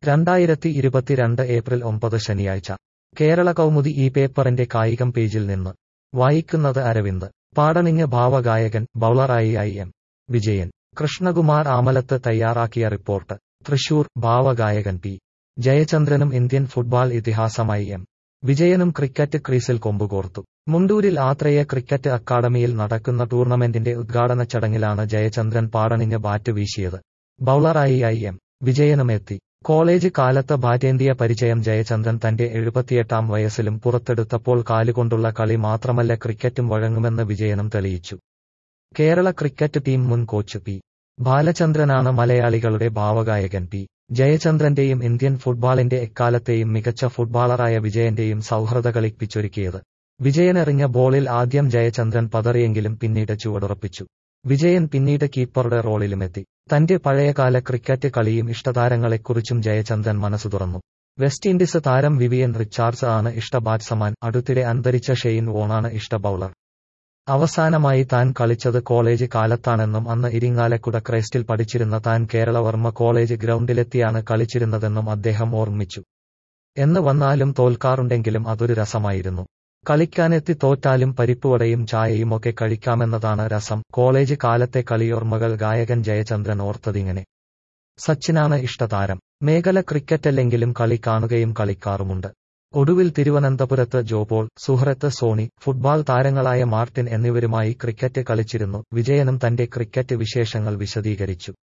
രണ്ടായിരത്തി ഇരുപത്തിരണ്ട് ഏപ്രിൽ ഒമ്പത് ശനിയാഴ്ച കേരള കൗമുദി ഈ പേപ്പറിന്റെ കായികം പേജിൽ നിന്ന് വായിക്കുന്നത് അരവിന്ദ് പാടണിഞ്ഞ് ഭാവഗായകൻ ബൌളറായി ഐ എം വിജയൻ കൃഷ്ണകുമാർ ആമലത്ത് തയ്യാറാക്കിയ റിപ്പോർട്ട് തൃശൂർ ഭാവഗായകൻ പി ജയചന്ദ്രനും ഇന്ത്യൻ ഫുട്ബോൾ ഇതിഹാസമായി എം വിജയനും ക്രിക്കറ്റ് ക്രീസിൽ കൊമ്പുകോർത്തു മുണ്ടൂരിൽ ആത്രേയ ക്രിക്കറ്റ് അക്കാദമിയിൽ നടക്കുന്ന ടൂർണമെന്റിന്റെ ഉദ്ഘാടന ചടങ്ങിലാണ് ജയചന്ദ്രൻ പാടണിഞ്ഞ് ബാറ്റ് വീശിയത് ബൌളറായി ഐ എം വിജയനും എത്തി കോളേജ് കാലത്ത് ബാറ്റേന്തിയ പരിചയം ജയചന്ദ്രൻ തന്റെ എഴുപത്തിയെട്ടാം വയസ്സിലും പുറത്തെടുത്തപ്പോൾ കാലുകൊണ്ടുള്ള കളി മാത്രമല്ല ക്രിക്കറ്റും വഴങ്ങുമെന്ന് വിജയനും തെളിയിച്ചു കേരള ക്രിക്കറ്റ് ടീം മുൻ കോച്ച് പി ബാലചന്ദ്രനാണ് മലയാളികളുടെ ഭാവഗായകൻ പി ജയചന്ദ്രന്റെയും ഇന്ത്യൻ ഫുട്ബോളിന്റെ എക്കാലത്തെയും മികച്ച ഫുട്ബോളറായ വിജയന്റെയും സൗഹൃദ കളിപ്പിച്ചൊരുക്കിയത് വിജയനെറിഞ്ഞ ബോളിൽ ആദ്യം ജയചന്ദ്രൻ പതറിയെങ്കിലും പിന്നീട് ചുവടുറപ്പിച്ചു വിജയൻ പിന്നീട് കീപ്പറുടെ റോളിലുമെത്തി തന്റെ പഴയകാല ക്രിക്കറ്റ് കളിയും ഇഷ്ടതാരങ്ങളെക്കുറിച്ചും ജയചന്ദ്രൻ മനസ്സു തുറന്നു വെസ്റ്റ് ഇൻഡീസ് താരം വിവിയൻ റിച്ചാർഡ്സ് ആണ് ഇഷ്ട ബാറ്റ്സ്മാൻ അടുത്തിടെ അന്തരിച്ച ഷെയ്ൻ വോണാണ് ഇഷ്ട ബൌളർ അവസാനമായി താൻ കളിച്ചത് കോളേജ് കാലത്താണെന്നും അന്ന് ഇരിങ്ങാലക്കുട ക്രൈസ്റ്റിൽ പഠിച്ചിരുന്ന താൻ കേരളവർമ്മ കോളേജ് ഗ്രൗണ്ടിലെത്തിയാണ് കളിച്ചിരുന്നതെന്നും അദ്ദേഹം ഓർമ്മിച്ചു എന്ന് വന്നാലും തോൽക്കാറുണ്ടെങ്കിലും അതൊരു രസമായിരുന്നു കളിക്കാനെത്തി തോറ്റാലും പരിപ്പുവടയും ചായയുമൊക്കെ കഴിക്കാമെന്നതാണ് രസം കോളേജ് കാലത്തെ കളിയോർമ്മകൾ ഗായകൻ ജയചന്ദ്രൻ ഓർത്തതിങ്ങനെ സച്ചിനാണ് ഇഷ്ടതാരം മേഖല ക്രിക്കറ്റല്ലെങ്കിലും കളി കാണുകയും കളിക്കാറുമുണ്ട് ഒടുവിൽ തിരുവനന്തപുരത്ത് ജോപോൾ സുഹൃത്ത് സോണി ഫുട്ബോൾ താരങ്ങളായ മാർട്ടിൻ എന്നിവരുമായി ക്രിക്കറ്റ് കളിച്ചിരുന്നു വിജയനും തന്റെ ക്രിക്കറ്റ് വിശേഷങ്ങൾ വിശദീകരിച്ചു